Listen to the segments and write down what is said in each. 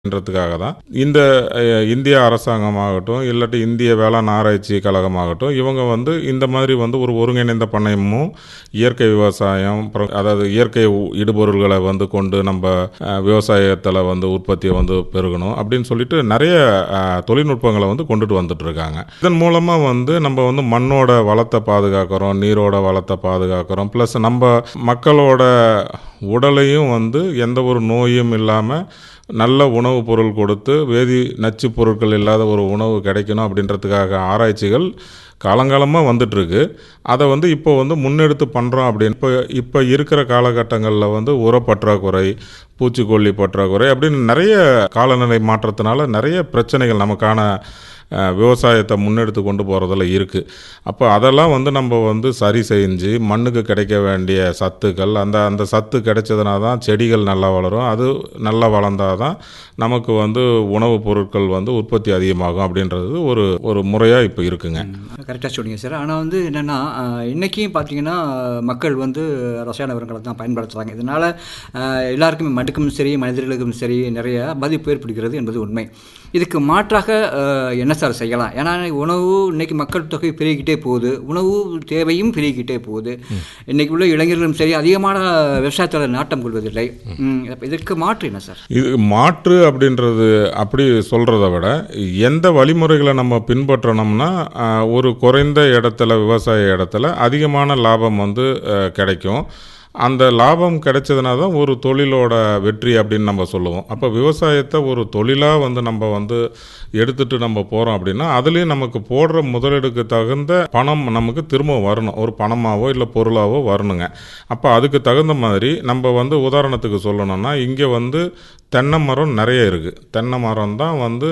ன்றதுக்காக தான் இந்த அஹ், இந்திய அரசாங்கமாகட்டும் இல்லாட்டி இந்திய வேளாண் ஆராய்ச்சி கழகமாகட்டும் இவங்க வந்து இந்த மாதிரி வந்து ஒரு ஒருங்கிணைந்த பண்ணையமும் இயற்கை விவசாயம் அப்புறம் அதாவது இயற்கை உ- இடுபொருள்களை வந்து கொண்டு நம்ம விவசாயத்தில் வந்து உற்பத்தியை வந்து பெருகணும் அப்படின்னு சொல்லிட்டு நிறைய அஹ், தொழில்நுட்பங்களை வந்து கொண்டுட்டு வந்துட்டு இருக்காங்க இதன் மூலமாக வந்து நம்ம வந்து மண்ணோட வளத்தை பாதுகாக்கிறோம் நீரோட வளத்தை பாதுகாக்கிறோம் ப்ளஸ் நம்ம மக்களோட உடலையும் வந்து எந்த ஒரு நோயும் இல்லாமல் நல்ல உணவுப் பொருள் கொடுத்து வேதி நச்சுப் பொருட்கள் இல்லாத ஒரு உணவு கிடைக்கணும் அப்படின்றதுக்காக ஆராய்ச்சிகள் காலங்காலமாக வந்துட்டுருக்கு அதை வந்து இப்போ வந்து முன்னெடுத்து பண்ணுறோம் அப்படின்னு இப்போ இப்போ இருக்கிற காலகட்டங்களில் வந்து உரப்பற்றாக்குறை பூச்சிக்கொல்லி பற்றாக்குறை அப்படின்னு நிறைய காலநிலை மாற்றத்தினால நிறைய பிரச்சனைகள் நமக்கான அஹ், விவசாயத்தை முன்னெடுத்து கொண்டு போகிறதுல இருக்குது அப்போ அதெல்லாம் வந்து நம்ம வந்து சரி செஞ்சு மண்ணுக்கு கிடைக்க வேண்டிய சத்துக்கள் அந்த அந்த சத்து கிடைச்சதுனா தான் செடிகள் நல்லா வளரும் அது நல்லா வளர்ந்தால் தான் நமக்கு வந்து உணவுப் பொருட்கள் வந்து உற்பத்தி அதிகமாகும் அப்படின்றது ஒரு ஒரு முறையாக இப்போ இருக்குங்க கரெக்டாக சொன்னீங்க சார் ஆனால் வந்து என்னென்னா இன்றைக்கும் பார்த்தீங்கன்னா மக்கள் வந்து ரசாயன உரங்களை தான் பயன்படுத்துகிறாங்க இதனால் எல்லாருக்குமே மண்ணுக்கும் சரி மனிதர்களுக்கும் சரி நிறைய பாதிப்பு ஏற்படுகிறது என்பது உண்மை இதுக்கு மாற்றாக அஹ், என்ன சார் செய்யலாம் ஏன்னா உணவு இன்னைக்கு மக்கள் தொகை பெருகிக்கிட்டே போகுது உணவு தேவையும் பெருகிக்கிட்டே போகுது இன்னைக்கு உள்ள இளைஞர்களும் சரி அதிகமான விவசாயத்தில் நாட்டம் கொள்வதில்லை ம், அப்ப இதற்கு மாற்று என்ன சார் இது மாற்று அப்படின்றது அப்படி சொல்கிறத விட எந்த வழிமுறைகளை நம்ம பின்பற்றணும்னா ஆஹ், ஒரு குறைந்த இடத்துல விவசாய இடத்துல அதிகமான லாபம் வந்து ஆஹ், கிடைக்கும் அந்த லாபம் கிடைச்சதுனா தான் ஒரு தொழிலோட வெற்றி அப்படின்னு நம்ம சொல்லுவோம் அப்போ விவசாயத்தை ஒரு தொழிலாக வந்து நம்ம வந்து எடுத்துட்டு நம்ம போகிறோம் அப்படின்னா அதுலேயும் நமக்கு போடுற முதலீடுக்கு தகுந்த பணம் நமக்கு திரும்ப வரணும் ஒரு பணமாவோ இல்லை பொருளாவோ வரணுங்க அப்போ அதுக்கு தகுந்த மாதிரி நம்ம வந்து உதாரணத்துக்கு சொல்லணும்னா இங்கே வந்து தென்னை மரம் நிறைய இருக்குது தென்னை மரம் தான் வந்து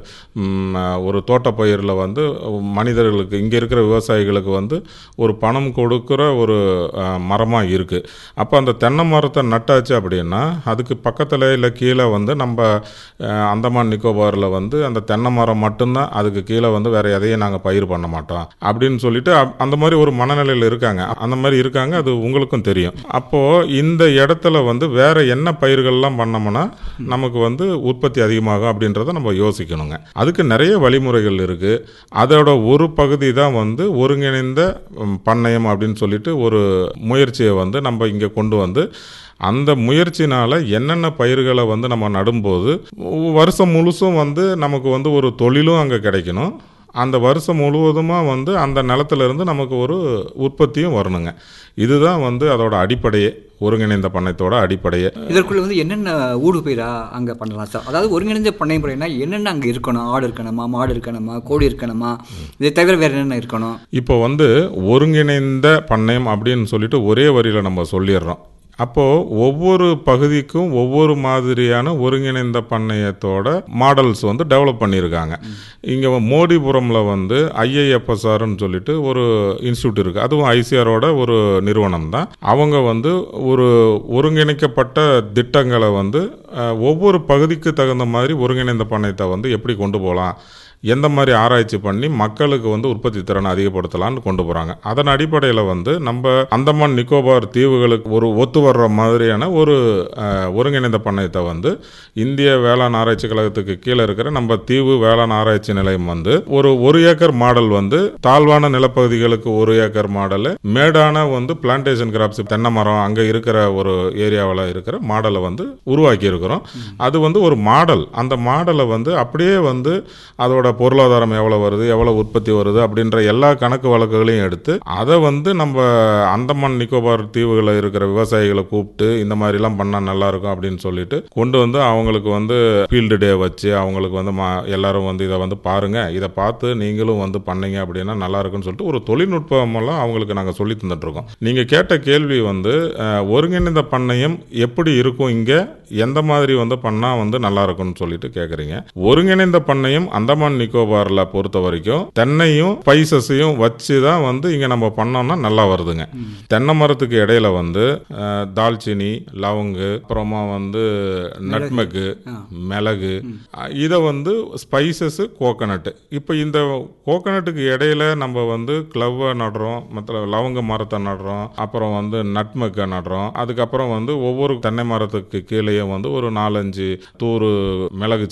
ம், ஒரு தோட்டப்பயிரில் வந்து மனிதர்களுக்கு இங்கே இருக்கிற விவசாயிகளுக்கு வந்து ஒரு பணம் கொடுக்குற ஒரு மரமாக இருக்குது அப்போ அந்த தென்னை மரத்தை நட்டாச்சு அப்படின்னா அதுக்கு பக்கத்தில் இல்லை கீழே வந்து நம்ம அஹ், அந்தமான் நிக்கோபாரில் வந்து அந்த தென்னை மரம் மட்டும்தான் அதுக்கு கீழே வந்து வேற எதையும் நாங்கள் பயிர் பண்ண மாட்டோம் அப்படின்னு சொல்லிட்டு அப்- அந்த மாதிரி ஒரு மனநிலையில் இருக்காங்க அந்த மாதிரி இருக்காங்க அது உங்களுக்கும் தெரியும் அப்போது இந்த இடத்துல வந்து வேற என்ன பயிர்கள்லாம் பண்ணோம்னா நமக்கு வந்து உற்பத்தி அதிகமாகும் அப்படின்றத நம்ம யோசிக்கணுங்க அதுக்கு நிறைய வழிமுறைகள் இருக்குது அதோட ஒரு பகுதி தான் வந்து ஒருங்கிணைந்த ம், பண்ணையம் அப்படின்னு சொல்லிட்டு ஒரு முயற்சியை வந்து நம்ம இங்கே கொண்டு வந்து அந்த முயற்சினால் என்னென்ன பயிர்களை வந்து நம்ம நடும்போது வருஷம் முழுசும் வந்து நமக்கு வந்து ஒரு தொழிலும் அங்கே கிடைக்கணும் அந்த வருஷம் முழுவதுமாக வந்து அந்த நிலத்துல இருந்து நமக்கு ஒரு உற்பத்தியும் வரணுங்க இதுதான் வந்து அதோட அடிப்படையே ஒருங்கிணைந்த பண்ணையத்தோட அடிப்படையே இதற்குள்ள வந்து என்னென்ன ஊடு பயிரா அங்கே பண்ணலாம் சார் அதாவது ஒருங்கிணைந்த பண்ணை முறைனா என்னென்ன அங்கே இருக்கணும் ஆடு இருக்கணுமா மாடு இருக்கணுமா கோழி இருக்கணுமா இதை தவிர வேறு என்னென்ன இருக்கணும் இப்போ வந்து ஒருங்கிணைந்த பண்ணையம் அப்படின்னு சொல்லிட்டு ஒரே வரியில் நம்ம சொல்லிடுறோம் அப்போது ஒவ்வொரு பகுதிக்கும் ஒவ்வொரு மாதிரியான ஒருங்கிணைந்த பண்ணையத்தோட மாடல்ஸ் வந்து டெவலப் பண்ணியிருக்காங்க இங்கே மோடிபுரமில் வந்து ஐஐஎஃப்எஸ்ஆர்னு சொல்லிட்டு ஒரு இன்ஸ்டியூட் இருக்குது அதுவும் ஐசிஆரோட ஒரு நிறுவனம் தான் அவங்க வந்து ஒரு ஒருங்கிணைக்கப்பட்ட திட்டங்களை வந்து அஹ், ஒவ்வொரு பகுதிக்கு தகுந்த மாதிரி ஒருங்கிணைந்த பண்ணையத்தை வந்து எப்படி கொண்டு போகலாம் எந்த மாதிரி ஆராய்ச்சி பண்ணி மக்களுக்கு வந்து உற்பத்தி திறனை அதிகப்படுத்தலாம்னு கொண்டு போகிறாங்க அதன் அடிப்படையில் வந்து நம்ம அந்தமான் நிக்கோபார் தீவுகளுக்கு ஒரு ஒத்து வர்ற மாதிரியான ஒரு அஹ், ஒருங்கிணைந்த பண்ணையத்தை வந்து இந்திய வேளாண் ஆராய்ச்சி கழகத்துக்கு கீழே இருக்கிற நம்ம தீவு வேளாண் ஆராய்ச்சி நிலையம் வந்து ஒரு ஒரு ஏக்கர் மாடல் வந்து தாழ்வான நிலப்பகுதிகளுக்கு ஒரு ஏக்கர் மாடலு மேடான வந்து பிளான்டேஷன் கிராப்ஸ் தென்னை மரம் அங்கே இருக்கிற ஒரு ஏரியாவில் இருக்கிற மாடலை வந்து உருவாக்கி இருக்கிறோம் அது வந்து ஒரு மாடல் அந்த மாடலை வந்து அப்படியே வந்து அதோட பொருளாதாரம் எவ்வளோ வருது எவ்வளோ உற்பத்தி வருது அப்படின்ற எல்லா கணக்கு வழக்குகளையும் எடுத்து அதை வந்து நம்ம அந்தமான் நிக்கோபார் தீவுகளில் இருக்கிற விவசாயிகளை கூப்பிட்டு இந்த மாதிரிலாம் பண்ணால் நல்லா இருக்கும் அப்படின்னு சொல்லிட்டு கொண்டு வந்து அவங்களுக்கு வந்து ஃபீல்டு டே வச்சு அவங்களுக்கு வந்து மா எல்லாரும் வந்து இதை வந்து பாருங்க இதை பார்த்து நீங்களும் வந்து பண்ணீங்க அப்படின்னா நல்லா இருக்கும்னு சொல்லிட்டு ஒரு தொழில்நுட்பமெல்லாம் அவங்களுக்கு நாங்கள் சொல்லி தந்துட்டு இருக்கோம் நீங்கள் கேட்ட கேள்வி வந்து அஹ், ஒருங்கிணைந்த பண்ணையம் எப்படி இருக்கும் இங்கே எந்த மாதிரி வந்து பண்ணால் வந்து நல்லா இருக்கும்னு சொல்லிட்டு கேட்குறீங்க ஒருங்கிணைந்த பண்ணையம் அந்தமான் நிக்கோபாரில் பொறுத்த வரைக்கும் தென்னையும் ஸ்பைசஸையும் வச்சு தான் வந்து இங்கே நம்ம பண்ணோம்னா நல்லா வருதுங்க தென்னை மரத்துக்கு இடையில வந்து அஹ், தால்ச்சினி லவங்கு அப்புறமா வந்து நட்மெக்கு மிளகு இதை வந்து ஸ்பைசஸ் கோகனட்டு இப்போ இந்த கோகனட்டுக்கு இடையில நம்ம வந்து க்ளவ்வை நடுறோம் மற்ற லவங்க மரத்தை நடுறோம் அப்புறம் வந்து நட்மெக்கை நடுறோம் அதுக்கப்புறம் வந்து ஒவ்வொரு தென்னை மரத்துக்கு கீழேயும் வந்து ஒரு நாலஞ்சு தூறு மிளகு